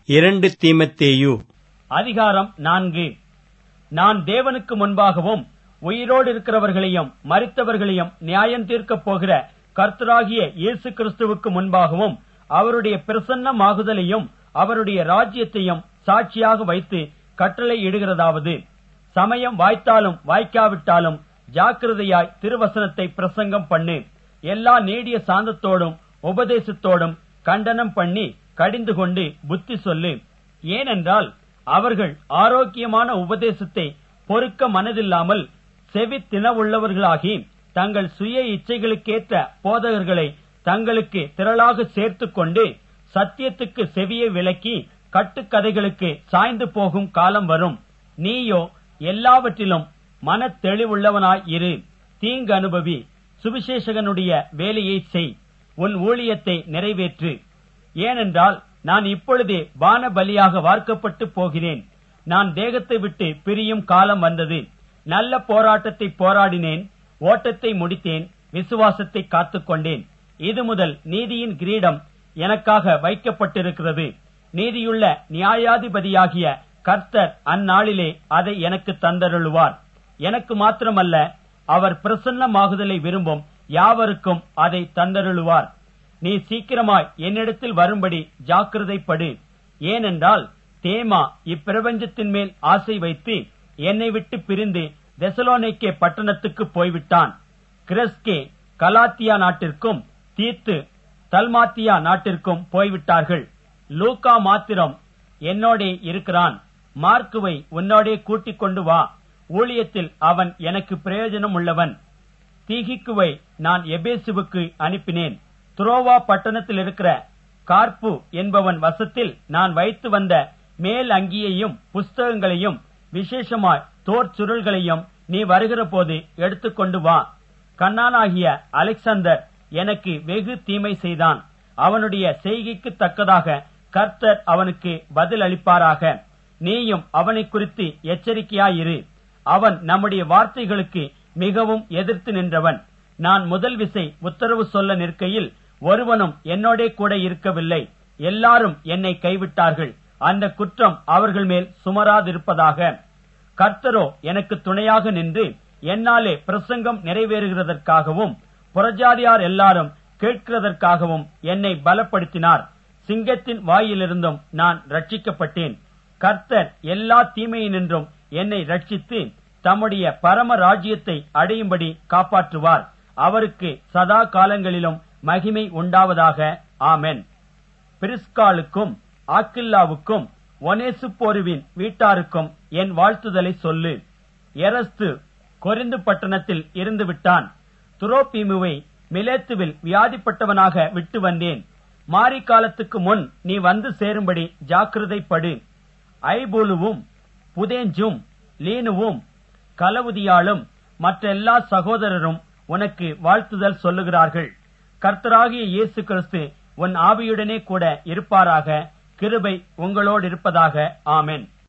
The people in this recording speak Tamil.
இரண்டு தீமத்தேயு அதிகாரம் நான்கு நான் தேவனுக்கு முன்பாகவும் உயிரோடு இருக்கிறவர்களையும் மரித்தவர்களையும் நியாயம் தீர்க்கப் போகிற கர்த்தராகிய இயேசு கிறிஸ்துவுக்கு முன்பாகவும் அவருடைய பிரசன்னமாகுதலையும் அவருடைய ராஜ்யத்தையும் சாட்சியாக வைத்து கட்டளை இடுகிறதாவது சமயம் வாய்த்தாலும் வாய்க்காவிட்டாலும் ஜாக்கிரதையாய் திருவசனத்தை பிரசங்கம் பண்ணு எல்லா நீடிய சாந்தத்தோடும் உபதேசத்தோடும் கண்டனம் பண்ணி கடிந்து கொண்டு புத்தி சொல்லு ஏனென்றால் அவர்கள் ஆரோக்கியமான உபதேசத்தை பொறுக்க மனதில்லாமல் செவி தினவுள்ளவர்களாகி தங்கள் சுய இச்சைகளுக்கேற்ற போதகர்களை தங்களுக்கு திரளாக சேர்த்துக் கொண்டு சத்தியத்துக்கு செவியை விலக்கி கட்டுக்கதைகளுக்கு சாய்ந்து போகும் காலம் வரும் நீயோ எல்லாவற்றிலும் மன தெளிவுள்ளவனாய் இரு தீங்கு அனுபவி சுவிசேஷகனுடைய வேலையை செய் உன் ஊழியத்தை நிறைவேற்று ஏனென்றால் நான் இப்பொழுதே வான பலியாக வார்க்கப்பட்டு போகிறேன் நான் தேகத்தை விட்டு பிரியும் காலம் வந்தது நல்ல போராட்டத்தை போராடினேன் ஓட்டத்தை முடித்தேன் விசுவாசத்தை காத்துக்கொண்டேன் இது முதல் நீதியின் கிரீடம் எனக்காக வைக்கப்பட்டிருக்கிறது நீதியுள்ள நியாயாதிபதியாகிய கர்த்தர் அந்நாளிலே அதை எனக்கு தந்தருளுவார் எனக்கு மாத்திரமல்ல அவர் பிரசன்னமாகுதலை விரும்பும் யாவருக்கும் அதை தந்தருளுவார் நீ சீக்கிரமாய் என்னிடத்தில் வரும்படி ஜாக்கிரதைப்படு ஏனென்றால் தேமா இப்பிரபஞ்சத்தின் மேல் ஆசை வைத்து என்னை விட்டு பிரிந்து தெசலோனிக்கே பட்டணத்துக்கு போய்விட்டான் கிரஸ்கே கலாத்தியா நாட்டிற்கும் தீத்து தல்மாத்தியா நாட்டிற்கும் போய்விட்டார்கள் லூக்கா மாத்திரம் என்னோடே இருக்கிறான் மார்க்குவை உன்னோடே கூட்டிக் கொண்டு வா ஊழியத்தில் அவன் எனக்கு பிரயோஜனம் உள்ளவன் தீகிக்குவை நான் எபேசுவுக்கு அனுப்பினேன் துரோவா பட்டணத்தில் இருக்கிற கார்ப்பு என்பவன் வசத்தில் நான் வைத்து வந்த மேல் அங்கியையும் புஸ்தகங்களையும் விசேஷமாய் தோற் சுருள்களையும் நீ வருகிற போது எடுத்துக்கொண்டு வா கண்ணானாகிய அலெக்சாந்தர் எனக்கு வெகு தீமை செய்தான் அவனுடைய செய்கைக்கு தக்கதாக கர்த்தர் அவனுக்கு பதில் அளிப்பாராக நீயும் அவனை குறித்து எச்சரிக்கையாயிரு அவன் நம்முடைய வார்த்தைகளுக்கு மிகவும் எதிர்த்து நின்றவன் நான் முதல் விசை உத்தரவு சொல்ல நிற்கையில் ஒருவனும் என்னோடே கூட இருக்கவில்லை எல்லாரும் என்னை கைவிட்டார்கள் அந்த குற்றம் அவர்கள் மேல் சுமராதிருப்பதாக கர்த்தரோ எனக்கு துணையாக நின்று என்னாலே பிரசங்கம் நிறைவேறுகிறதற்காகவும் புறஜாதியார் எல்லாரும் கேட்கிறதற்காகவும் என்னை பலப்படுத்தினார் சிங்கத்தின் வாயிலிருந்தும் நான் ரட்சிக்கப்பட்டேன் கர்த்தர் எல்லா தீமையினின்றும் என்னை ரட்சித்து தம்முடைய பரம ராஜ்யத்தை அடையும்படி காப்பாற்றுவார் அவருக்கு சதா காலங்களிலும் மகிமை உண்டாவதாக ஆமென் பிரிஸ்காலுக்கும் ஆக்கில்லாவுக்கும் ஒனேசுப்போருவின் வீட்டாருக்கும் என் வாழ்த்துதலை சொல்லு எரஸ்து கொரிந்து பட்டணத்தில் இருந்து விட்டான் துரோபீமுவை மிலேத்துவில் வியாதிப்பட்டவனாக விட்டு வந்தேன் மாரி காலத்துக்கு முன் நீ வந்து சேரும்படி ஜாக்கிரதைப்படு ஐபூலுவும் புதேஞ்சும் லீனுவும் கலவுதியாளும் மற்றெல்லா சகோதரரும் உனக்கு வாழ்த்துதல் சொல்லுகிறார்கள் கர்த்தராகிய இயேசு கிறிஸ்து உன் ஆவியுடனே கூட இருப்பாராக கிருபை உங்களோடு இருப்பதாக ஆமென்